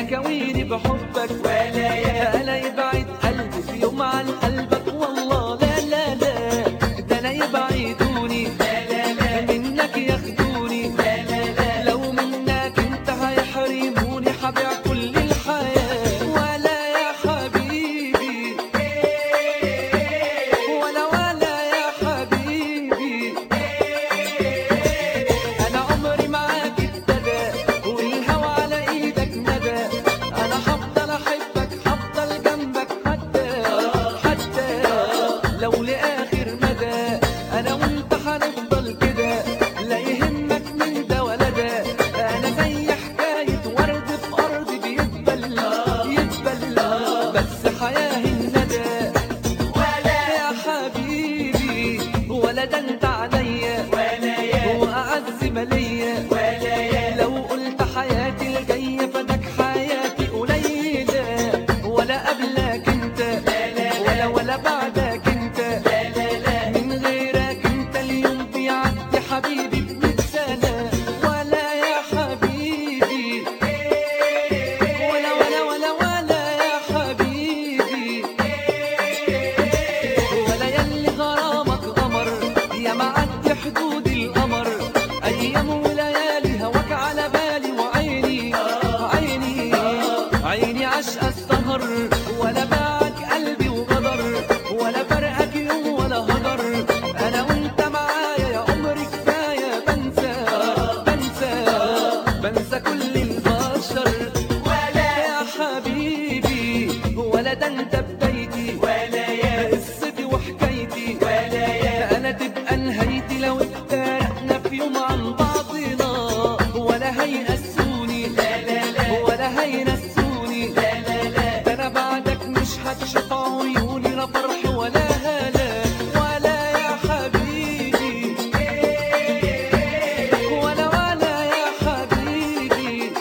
يكويني بحبك ولا يا انا يبعد قلبي في يوم عن قلبك والله لا لا لا ده انا يبعدوني لا لا لا منك ياخدوني لا لا لا لو منك انت هيحرموني حبيع كل الحياة ولا يا حبيبي ولا ولا يا حبيبي انا عمري معاك ابتدى والهوى على ايدك ندى انا هفضل احبك هفضل جنبك حتى حتى لو لاخر مدى انا وانت هنفضل كده لا يهمك من ده ولا ده انا زي حكايه ورد في ارض بيتبل يتبل بس حياه الندى ولا يا حبيبي ولا ده انت عليا ولا يا واعز ماليا ولا يا لو قلت حياتي الجايه فداك حياتي قليله ولا قبلك انت ولا ولا بعدك انت لا لا لا من غيرك انت اليوم بيعدي حبيبي بمية سنه ولا يا حبيبي ولا ولا ولا ولا يا حبيبي ولا يلي غرامك قمر يا معدي حدود القمر ايام وليالي هواك على بالي وعيني عيني عيني عشق السهر ولا باعك قلبي وغدر ولا فرقك يوم ولا هدر انا وانت معايا يا عمري كفايه بنسى بنسى بنسى كل البشر ولا يا حبيبي ولا ده انت بدايتي ولا يا قصتي وحكايتي ولا يا انا تبقى نهايتي لو افترقنا في يوم عن بعضنا ولا هيأسوني لا لا لا ولا هينسوني لا لا لا ده انا بعدك مش هتشوف عيوني لا فرح ولا هلاك ولا يا حبيبي ولا ولا يا حبيبي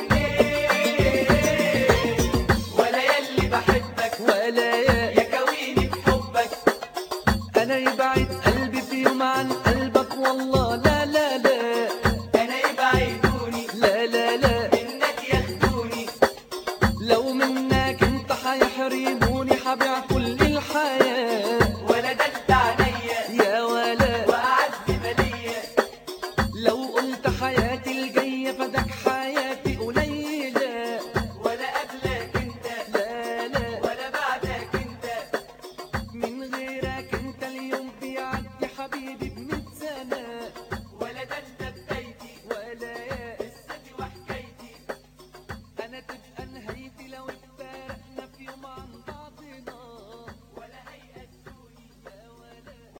ولا يلي بحبك ولا يا يا كويني بحبك انا يبعد قلبي في يوم عن قلبك والله لا لا لا انا يبعدوني لا لا لا منك ياخدوني لو منك انت هيحرموني حبيع كل الحياة ولا ده انت عليا يا ولا واعز ماليا لو قلت حياتي الجاية فداك حياتي قليلة ولا قبلك انت لا لا ولا بعدك انت من غيرك انت اليوم بيعدي حبيبي بمية سنة